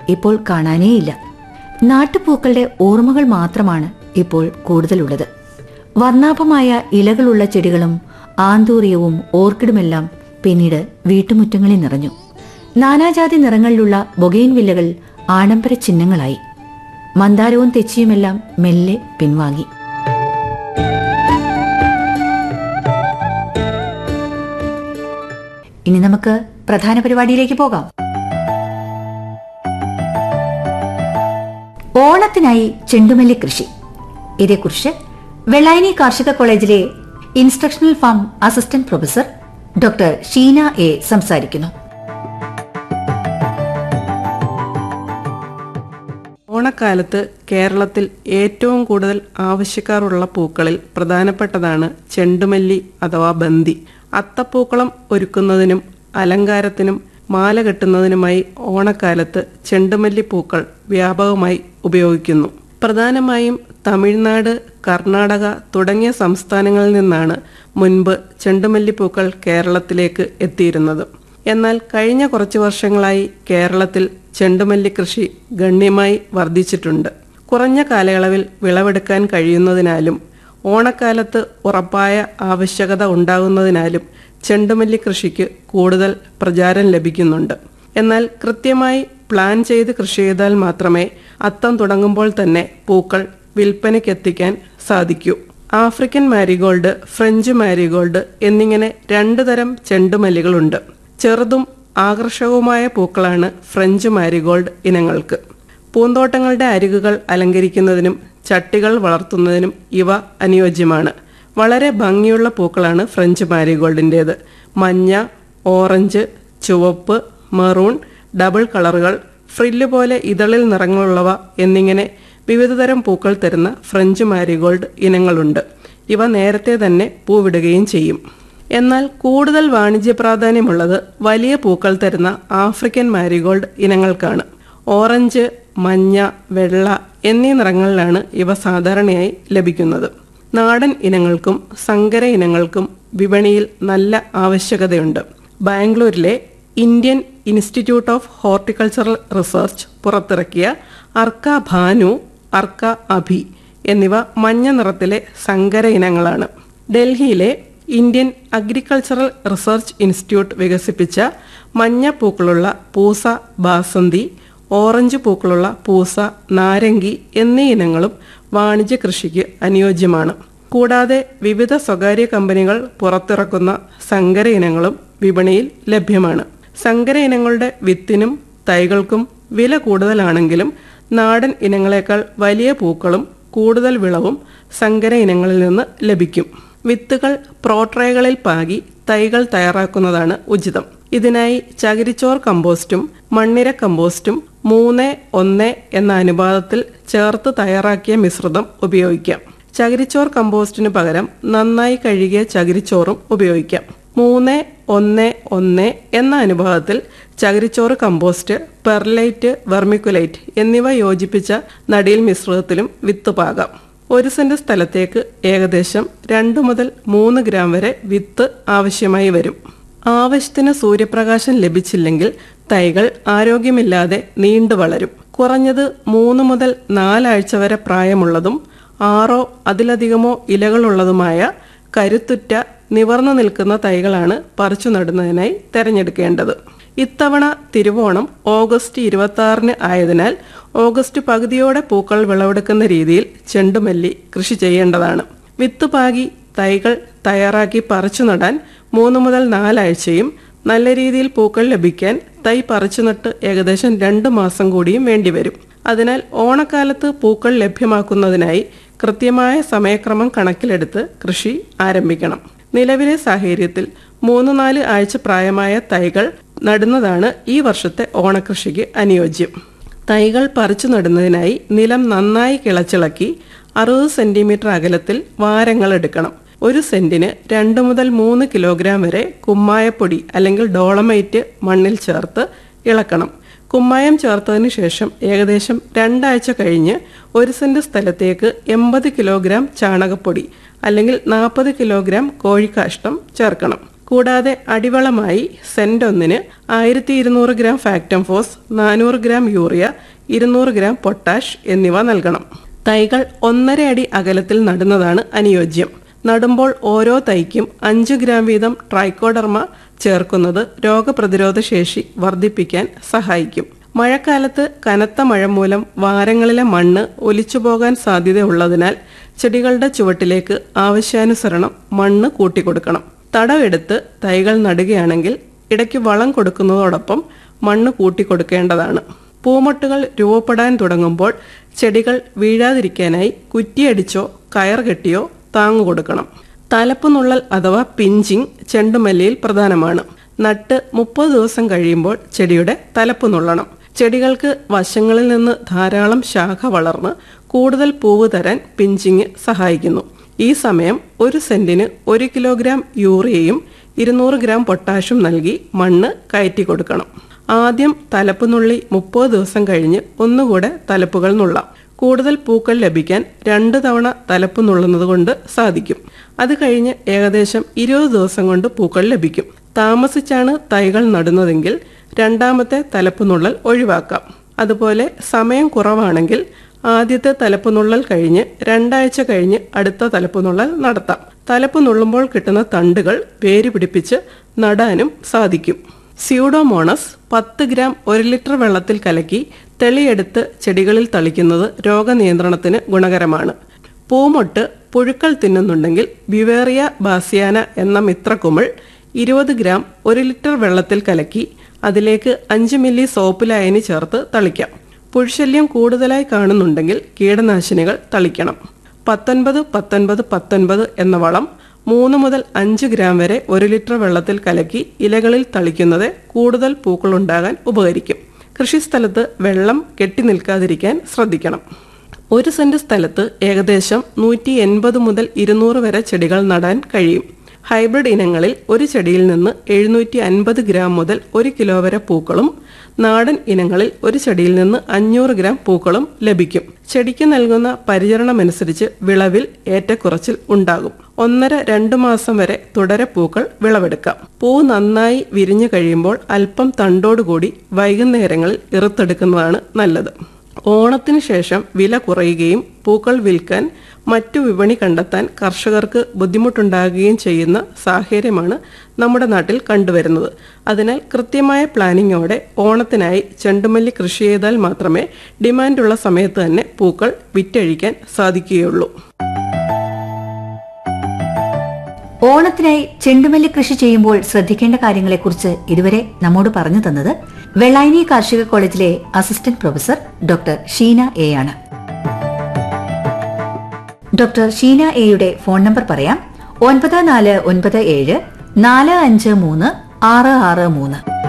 ഇപ്പോൾ കാണാനേയില്ല നാട്ടുപൂക്കളുടെ ഓർമ്മകൾ മാത്രമാണ് ഇപ്പോൾ കൂടുതലുള്ളത് വർണ്ണാഭമായ ഇലകളുള്ള ചെടികളും ആന്തൂറിയവും ഓർക്കിഡുമെല്ലാം പിന്നീട് വീട്ടുമുറ്റങ്ങളിൽ നിറഞ്ഞു നാനാജാതി നിറങ്ങളിലുള്ള ബൊഗൈൻ വില്ലകൾ ആഡംബര ചിഹ്നങ്ങളായി മന്ദാരവും തെച്ചിയുമെല്ലാം മെല്ലെ പിൻവാങ്ങി ഇനി നമുക്ക് പ്രധാന പരിപാടിയിലേക്ക് പോകാം ഓണത്തിനായി ചെണ്ടുമല്ലി കൃഷി ഇതേക്കുറിച്ച് വെള്ളായണി കാർഷിക കോളേജിലെ instructional farm assistant professor doctor Sheena A സംസാരിക്കുന്നു ഓണക്കാലത്ത് കേരളത്തിൽ ഏറ്റവും കൂടുതൽ ആവശ്യക്കാരുള്ള പൂക്കളിൽ പ്രധാനപ്പെട്ടതാണ് ചെണ്ടുമല്ലി അഥവാ ബന്തി അത്തപ്പൂക്കളം ഒരുക്കുന്നതിനും അലങ്കാരത്തിനും മാല കെട്ടുന്നതിനുമായി ഓണക്കാലത്ത് ചെണ്ടുമല്ലി പൂക്കൾ വ്യാപകമായി ഉപയോഗിക്കുന്നു പ്രധാനമായും തമിഴ്നാട് കർണാടക തുടങ്ങിയ സംസ്ഥാനങ്ങളിൽ നിന്നാണ് മുൻപ് ചെണ്ടുമല്ലിപ്പൂക്കൾ കേരളത്തിലേക്ക് എത്തിയിരുന്നത് എന്നാൽ കഴിഞ്ഞ കുറച്ചു വർഷങ്ങളായി കേരളത്തിൽ ചെണ്ടുമല്ലി കൃഷി ഗണ്യമായി വർദ്ധിച്ചിട്ടുണ്ട് കുറഞ്ഞ കാലയളവിൽ വിളവെടുക്കാൻ കഴിയുന്നതിനാലും ഓണക്കാലത്ത് ഉറപ്പായ ആവശ്യകത ഉണ്ടാകുന്നതിനാലും ചെണ്ടുമല്ലി കൃഷിക്ക് കൂടുതൽ പ്രചാരം ലഭിക്കുന്നുണ്ട് എന്നാൽ കൃത്യമായി പ്ലാൻ ചെയ്ത് കൃഷി ചെയ്താൽ മാത്രമേ അത്തം തുടങ്ങുമ്പോൾ തന്നെ പൂക്കൾ വിൽപ്പനയ്ക്കെത്തിക്കാൻ സാധിക്കൂ ആഫ്രിക്കൻ മാരിഗോൾഡ് ഫ്രഞ്ച് മാരിഗോൾഡ് എന്നിങ്ങനെ രണ്ടു തരം ചെണ്ടുമല്ലികളുണ്ട് ചെറുതും ആകർഷകവുമായ പൂക്കളാണ് ഫ്രഞ്ച് മാരിഗോൾഡ് ഇനങ്ങൾക്ക് പൂന്തോട്ടങ്ങളുടെ അരികുകൾ അലങ്കരിക്കുന്നതിനും ചട്ടികൾ വളർത്തുന്നതിനും ഇവ അനുയോജ്യമാണ് വളരെ ഭംഗിയുള്ള പൂക്കളാണ് ഫ്രഞ്ച് മാരിഗോൾഡിൻ്റേത് മഞ്ഞ ഓറഞ്ച് ചുവപ്പ് മെറൂൺ ഡബിൾ കളറുകൾ ഫ്രില്ല് പോലെ ഇതളിൽ നിറങ്ങളുള്ളവ എന്നിങ്ങനെ വിവിധതരം പൂക്കൾ തരുന്ന ഫ്രഞ്ച് മാരിഗോൾഡ് ഇനങ്ങളുണ്ട് ഇവ നേരത്തെ തന്നെ പൂവിടുകയും ചെയ്യും എന്നാൽ കൂടുതൽ വാണിജ്യ പ്രാധാന്യമുള്ളത് വലിയ പൂക്കൾ തരുന്ന ആഫ്രിക്കൻ മാരിഗോൾഡ് ഇനങ്ങൾക്കാണ് ഓറഞ്ച് മഞ്ഞ വെള്ള എന്നീ നിറങ്ങളിലാണ് ഇവ സാധാരണയായി ലഭിക്കുന്നത് നാടൻ ഇനങ്ങൾക്കും സങ്കര ഇനങ്ങൾക്കും വിപണിയിൽ നല്ല ആവശ്യകതയുണ്ട് ബാംഗ്ലൂരിലെ Indian institute of horticultural research പുറത്തിറക്കിയ അർക്ക ഭാനു അർക്ക അഭി എന്നിവ മഞ്ഞ നിറത്തിലെ സങ്കര ഇനങ്ങളാണ് ഡൽഹിയിലെ ഇന്ത്യൻ അഗ്രികൾച്ചറൽ റിസർച്ച് ഇൻസ്റ്റിറ്റ്യൂട്ട് വികസിപ്പിച്ച മഞ്ഞ പൂക്കളുള്ള പൂസ ബാസന്തി ഓറഞ്ച് പൂക്കളുള്ള പൂസ നാരങ്ങി എന്നീ ഇനങ്ങളും വാണിജ്യ കൃഷിക്ക് അനുയോജ്യമാണ് കൂടാതെ വിവിധ സ്വകാര്യ കമ്പനികൾ പുറത്തിറക്കുന്ന സങ്കര ഇനങ്ങളും വിപണിയിൽ ലഭ്യമാണ് സങ്കര ഇനങ്ങളുടെ വിത്തിനും തൈകൾക്കും വില കൂടുതലാണെങ്കിലും നാടൻ ഇനങ്ങളെക്കാൾ വലിയ പൂക്കളും കൂടുതൽ വിളവും സങ്കര ഇനങ്ങളിൽ നിന്ന് ലഭിക്കും വിത്തുകൾ പ്രോട്രേകളിൽ പാകി തൈകൾ തയ്യാറാക്കുന്നതാണ് ഉചിതം ഇതിനായി ചകിരിച്ചോർ കമ്പോസ്റ്റും മണ്ണിര കമ്പോസ്റ്റും മൂന്ന് ഒന്ന് എന്ന അനുപാതത്തിൽ ചേർത്ത് തയ്യാറാക്കിയ മിശ്രിതം ഉപയോഗിക്കാം ചകിരിച്ചോർ കമ്പോസ്റ്റിന് പകരം നന്നായി കഴുകിയ ചകിരിച്ചോറും ഉപയോഗിക്കാം മൂന്ന് ഒന്ന് ഒന്ന് എന്ന അനുപാതത്തിൽ ചകിരിച്ചോറ് കമ്പോസ്റ്റ് പെർലൈറ്റ് വെർമിക്കുലൈറ്റ് എന്നിവ യോജിപ്പിച്ച നടിയിൽ മിശ്രിതത്തിലും വിത്ത് പാകാം ഒരു സെന്റ് സ്ഥലത്തേക്ക് ഏകദേശം രണ്ട് മുതൽ മൂന്ന് ഗ്രാം വരെ വിത്ത് ആവശ്യമായി വരും ആവശ്യത്തിന് സൂര്യപ്രകാശം ലഭിച്ചില്ലെങ്കിൽ തൈകൾ ആരോഗ്യമില്ലാതെ നീണ്ടു വളരും കുറഞ്ഞത് മൂന്ന് മുതൽ നാലാഴ്ച വരെ പ്രായമുള്ളതും ആറോ അതിലധികമോ ഇലകളുള്ളതുമായ കരുത്തുറ്റ നിവർന്നു നിൽക്കുന്ന തൈകളാണ് പറിച്ചു നടുന്നതിനായി തിരഞ്ഞെടുക്കേണ്ടത് ഇത്തവണ തിരുവോണം ഓഗസ്റ്റ് ഇരുപത്തി ആറിന് ആയതിനാൽ ഓഗസ്റ്റ് പകുതിയോടെ പൂക്കൾ വിളവെടുക്കുന്ന രീതിയിൽ ചെണ്ടുമല്ലി കൃഷി ചെയ്യേണ്ടതാണ് വിത്ത് പാകി തൈകൾ തയ്യാറാക്കി പറിച്ചു നടാൻ മൂന്ന് മുതൽ നാലാഴ്ചയും നല്ല രീതിയിൽ പൂക്കൾ ലഭിക്കാൻ തൈ പറിച്ചു നട്ട് ഏകദേശം രണ്ട് മാസം കൂടിയും വേണ്ടിവരും അതിനാൽ ഓണക്കാലത്ത് പൂക്കൾ ലഭ്യമാക്കുന്നതിനായി കൃത്യമായ സമയക്രമം കണക്കിലെടുത്ത് കൃഷി ആരംഭിക്കണം നിലവിലെ സാഹചര്യത്തിൽ മൂന്ന് നാല് ആഴ്ച പ്രായമായ തൈകൾ നടുന്നതാണ് ഈ വർഷത്തെ ഓണകൃഷിക്ക് അനുയോജ്യം തൈകൾ പറിച്ചു നടുന്നതിനായി നിലം നന്നായി കിളച്ചിളക്കി അറുപത് സെന്റിമീറ്റർ അകലത്തിൽ വാരങ്ങൾ എടുക്കണം ഒരു സെന്റിന് രണ്ട് മുതൽ മൂന്ന് കിലോഗ്രാം വരെ കുമ്മായപ്പൊടി അല്ലെങ്കിൽ ഡോളമൈറ്റ് മണ്ണിൽ ചേർത്ത് ഇളക്കണം കുമ്മായം ചേർത്തതിന് ശേഷം ഏകദേശം രണ്ടാഴ്ച കഴിഞ്ഞ് ഒരു സെന്റ് സ്ഥലത്തേക്ക് എൺപത് കിലോഗ്രാം ചാണകപ്പൊടി അല്ലെങ്കിൽ നാൽപ്പത് കിലോഗ്രാം കോഴിക്കാഷ്ടം ചേർക്കണം കൂടാതെ അടിവളമായി സെന്റ് ഒന്നിന് ആയിരത്തി ഇരുന്നൂറ് ഗ്രാം ഫാക്ടം ഫോസ് നാനൂറ് ഗ്രാം യൂറിയ ഇരുന്നൂറ് ഗ്രാം പൊട്ടാഷ് എന്നിവ നൽകണം തൈകൾ ഒന്നര അടി അകലത്തിൽ നടുന്നതാണ് അനുയോജ്യം നടുമ്പോൾ ഓരോ തൈക്കും അഞ്ച് ഗ്രാം വീതം ട്രൈക്കോഡർമ ചേർക്കുന്നത് രോഗപ്രതിരോധ ശേഷി വർദ്ധിപ്പിക്കാൻ സഹായിക്കും മഴക്കാലത്ത് കനത്ത മഴ മൂലം വാരങ്ങളിലെ മണ്ണ് ഒലിച്ചുപോകാൻ സാധ്യതയുള്ളതിനാൽ ചെടികളുടെ ചുവട്ടിലേക്ക് ആവശ്യാനുസരണം മണ്ണ് കൂട്ടിക്കൊടുക്കണം തടവെടുത്ത് തൈകൾ നടുകയാണെങ്കിൽ ഇടയ്ക്ക് വളം കൊടുക്കുന്നതോടൊപ്പം മണ്ണ് കൂട്ടിക്കൊടുക്കേണ്ടതാണ് പൂമൊട്ടുകൾ രൂപപ്പെടാൻ തുടങ്ങുമ്പോൾ ചെടികൾ വീഴാതിരിക്കാനായി കുറ്റിയടിച്ചോ കയർ കെട്ടിയോ താങ്ങു കൊടുക്കണം തലപ്പുനുള്ളൽ അഥവാ പിഞ്ചിങ് ചെണ്ടുമല്ലിയിൽ പ്രധാനമാണ് നട്ട് മുപ്പത് ദിവസം കഴിയുമ്പോൾ ചെടിയുടെ തലപ്പ് നുള്ളണം ചെടികൾക്ക് വശങ്ങളിൽ നിന്ന് ധാരാളം ശാഖ വളർന്ന് കൂടുതൽ പൂവ് തരാൻ പിഞ്ചിങ് സഹായിക്കുന്നു ഈ സമയം ഒരു സെന്റിന് ഒരു കിലോഗ്രാം യൂറിയയും ഇരുന്നൂറ് ഗ്രാം പൊട്ടാഷും നൽകി മണ്ണ് കയറ്റി കൊടുക്കണം ആദ്യം തലപ്പ് നുള്ളി മുപ്പത് ദിവസം കഴിഞ്ഞ് ഒന്നുകൂടെ തലപ്പുകൾ നുള്ളാം കൂടുതൽ പൂക്കൾ ലഭിക്കാൻ രണ്ട് തവണ തലപ്പ് നുള്ളുന്നത് കൊണ്ട് സാധിക്കും അത് കഴിഞ്ഞ് ഏകദേശം ഇരുപത് ദിവസം കൊണ്ട് പൂക്കൾ ലഭിക്കും താമസിച്ചാണ് തൈകൾ നടുന്നതെങ്കിൽ രണ്ടാമത്തെ തലപ്പ് നുള്ളൽ ഒഴിവാക്കാം അതുപോലെ സമയം കുറവാണെങ്കിൽ ആദ്യത്തെ തലപ്പ് നുള്ളൽ കഴിഞ്ഞ് രണ്ടാഴ്ച കഴിഞ്ഞ് അടുത്ത തലപ്പ് നുള്ളൽ നടത്താം തലപ്പ് നുള്ളുമ്പോൾ കിട്ടുന്ന തണ്ടുകൾ വേര് പിടിപ്പിച്ച് നടാനും സാധിക്കും സ്യൂഡോമോണസ് പത്ത് ഗ്രാം ഒരു ലിറ്റർ വെള്ളത്തിൽ കലക്കി തെളിയെടുത്ത് ചെടികളിൽ തളിക്കുന്നത് രോഗനിയന്ത്രണത്തിന് ഗുണകരമാണ് പൂമൊട്ട് പുഴുക്കൾ തിന്നുന്നുണ്ടെങ്കിൽ ബിവേറിയ ബാസിയാന എന്ന മിത്രക്കുമിൾ ഇരുപത് ഗ്രാം ഒരു ലിറ്റർ വെള്ളത്തിൽ കലക്കി അതിലേക്ക് അഞ്ച് മില്ലി സോപ്പ് ലായനി ചേർത്ത് തളിക്കാം പുഴുശല്യം കൂടുതലായി കാണുന്നുണ്ടെങ്കിൽ കീടനാശിനികൾ തളിക്കണം പത്തൊൻപത് പത്തൊൻപത് പത്തൊൻപത് എന്ന വളം മൂന്ന് മുതൽ അഞ്ച് ഗ്രാം വരെ ഒരു ലിറ്റർ വെള്ളത്തിൽ കലക്കി ഇലകളിൽ തളിക്കുന്നത് കൂടുതൽ പൂക്കളുണ്ടാകാൻ ഉപകരിക്കും കൃഷിസ്ഥലത്ത് വെള്ളം കെട്ടി നിൽക്കാതിരിക്കാൻ ശ്രദ്ധിക്കണം ഒരു സെന്റ് സ്ഥലത്ത് ഏകദേശം നൂറ്റി എൺപത് മുതൽ ഇരുന്നൂറ് വരെ ചെടികൾ നടാൻ കഴിയും ഹൈബ്രിഡ് ഇനങ്ങളിൽ ഒരു ചെടിയിൽ നിന്ന് എഴുന്നൂറ്റി അൻപത് ഗ്രാം മുതൽ ഒരു കിലോ വരെ പൂക്കളും നാടൻ ഇനങ്ങളിൽ ഒരു ചെടിയിൽ നിന്ന് അഞ്ഞൂറ് ഗ്രാം പൂക്കളും ലഭിക്കും ചെടിക്ക് നൽകുന്ന പരിചരണമനുസരിച്ച് വിളവിൽ ഏറ്റക്കുറച്ചിൽ ഉണ്ടാകും ഒന്നര രണ്ട് മാസം വരെ തുടരെ പൂക്കൾ വിളവെടുക്കാം പൂ നന്നായി വിരിഞ്ഞു കഴിയുമ്പോൾ അല്പം തണ്ടോടുകൂടി വൈകുന്നേരങ്ങളിൽ ഇറുത്തെടുക്കുന്നതാണ് നല്ലത് ഓണത്തിന് ശേഷം വില കുറയുകയും പൂക്കൾ വിൽക്കാൻ മറ്റു വിപണി കണ്ടെത്താൻ കർഷകർക്ക് ബുദ്ധിമുട്ടുണ്ടാകുകയും ചെയ്യുന്ന സാഹചര്യമാണ് നമ്മുടെ നാട്ടിൽ കണ്ടുവരുന്നത് അതിനാൽ കൃത്യമായ പ്ലാനിങ്ങോടെ ഓണത്തിനായി ചെണ്ടുമല്ലി കൃഷി ചെയ്താൽ മാത്രമേ ഡിമാൻഡുള്ള സമയത്ത് തന്നെ പൂക്കൾ വിറ്റഴിക്കാൻ സാധിക്കുകയുള്ളൂ ഓണത്തിനായി ചെണ്ടുമല്ലി കൃഷി ചെയ്യുമ്പോൾ ശ്രദ്ധിക്കേണ്ട കാര്യങ്ങളെക്കുറിച്ച് ഇതുവരെ നമ്മോട് പറഞ്ഞു തന്നത് വെള്ളായനി കാർഷിക കോളേജിലെ assistant professor doctor Sheena A ആണ് ഡോക്ടർ ഷീന എയുടെ ഫോൺ നമ്പർ പറയാം ഒൻപത് നാല് ഒൻപത് ഏഴ് നാല് അഞ്ച് മൂന്ന് ആറ് ആറ് മൂന്ന്